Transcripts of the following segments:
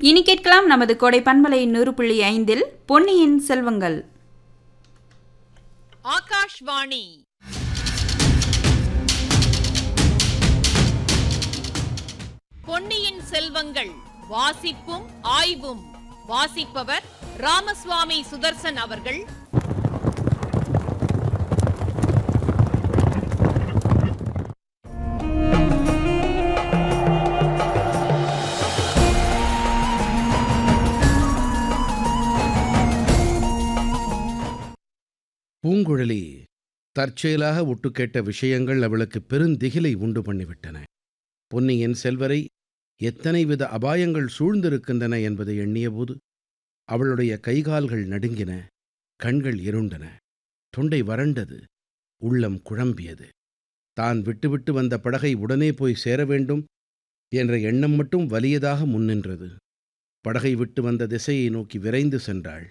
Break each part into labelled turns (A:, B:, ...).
A: இனி கேட்கலாம் நமது கோடை பண்பலை நூறு புள்ளி ஐந்தில் பொன்னியின் செல்வங்கள்
B: ஆகாஷ்வாணி பொன்னியின் செல்வங்கள் வாசிப்பும் ஆய்வும் வாசிப்பவர் ராமசுவாமி சுதர்சன் அவர்கள்
C: பூங்குழலி தற்செயலாக ஒட்டுக்கேட்ட விஷயங்கள் அவளுக்கு பெருந்திகிலை உண்டு பண்ணிவிட்டன பொன்னியின் செல்வரை எத்தனை வித அபாயங்கள் சூழ்ந்திருக்கின்றன என்பதை எண்ணியபோது அவளுடைய கைகால்கள் நடுங்கின கண்கள் இருண்டன தொண்டை வறண்டது உள்ளம் குழம்பியது தான் விட்டுவிட்டு வந்த படகை உடனே போய் சேர வேண்டும் என்ற எண்ணம் மட்டும் வலியதாக முன்னின்றது படகை விட்டு வந்த திசையை நோக்கி விரைந்து சென்றாள்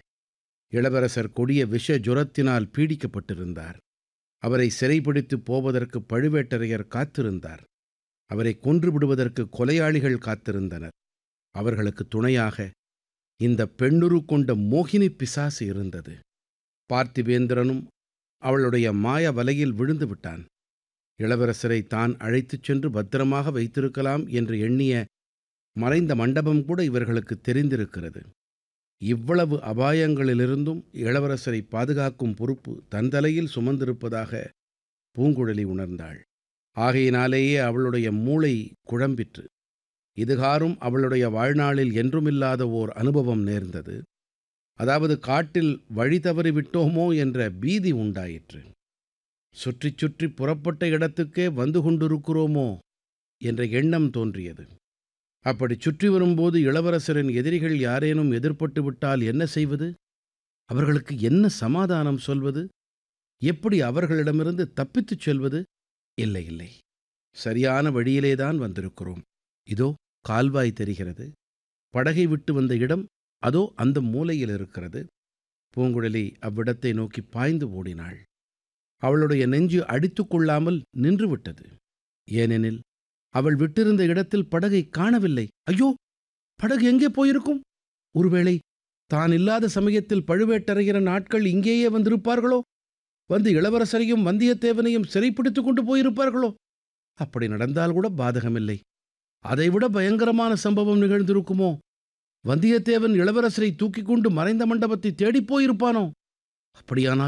C: இளவரசர் கொடிய விஷ ஜுரத்தினால் பீடிக்கப்பட்டிருந்தார் அவரை சிறைபிடித்து போவதற்கு பழுவேட்டரையர் காத்திருந்தார் அவரை கொன்று விடுவதற்கு கொலையாளிகள் காத்திருந்தனர் அவர்களுக்கு துணையாக இந்த பெண்ணுரு கொண்ட மோகினி பிசாசு இருந்தது பார்த்திவேந்திரனும் அவளுடைய மாய வலையில் விழுந்து விட்டான் இளவரசரை தான் அழைத்துச் சென்று பத்திரமாக வைத்திருக்கலாம் என்று எண்ணிய மறைந்த மண்டபம் கூட இவர்களுக்கு தெரிந்திருக்கிறது இவ்வளவு அபாயங்களிலிருந்தும் இளவரசரை பாதுகாக்கும் பொறுப்பு தன் தலையில் சுமந்திருப்பதாக பூங்குழலி உணர்ந்தாள் ஆகையினாலேயே அவளுடைய மூளை குழம்பிற்று இதுகாரும் அவளுடைய வாழ்நாளில் என்றுமில்லாத ஓர் அனுபவம் நேர்ந்தது அதாவது காட்டில் வழி தவறி விட்டோமோ என்ற பீதி உண்டாயிற்று சுற்றிச் சுற்றி புறப்பட்ட இடத்துக்கே வந்து கொண்டிருக்கிறோமோ என்ற எண்ணம் தோன்றியது அப்படி சுற்றி வரும்போது இளவரசரின் எதிரிகள் யாரேனும் எதிர்ப்பட்டு விட்டால் என்ன செய்வது அவர்களுக்கு என்ன சமாதானம் சொல்வது எப்படி அவர்களிடமிருந்து தப்பித்துச் செல்வது இல்லை இல்லை சரியான வழியிலேதான் வந்திருக்கிறோம் இதோ கால்வாய் தெரிகிறது படகை விட்டு வந்த இடம் அதோ அந்த மூலையில் இருக்கிறது பூங்குழலி அவ்விடத்தை நோக்கி பாய்ந்து ஓடினாள் அவளுடைய நெஞ்சு அடித்து கொள்ளாமல் நின்றுவிட்டது ஏனெனில் அவள் விட்டிருந்த இடத்தில் படகை காணவில்லை ஐயோ படகு எங்கே போயிருக்கும் ஒருவேளை தான் இல்லாத சமயத்தில் பழுவேட்டரைகிற நாட்கள் இங்கேயே வந்திருப்பார்களோ வந்து இளவரசரையும் வந்தியத்தேவனையும் சிறைப்பிடித்துக் கொண்டு போயிருப்பார்களோ அப்படி நடந்தால் கூட பாதகமில்லை அதைவிட பயங்கரமான சம்பவம் நிகழ்ந்திருக்குமோ வந்தியத்தேவன் இளவரசரை தூக்கிக் கொண்டு மறைந்த மண்டபத்தை தேடிப் போயிருப்பானோ அப்படியானால்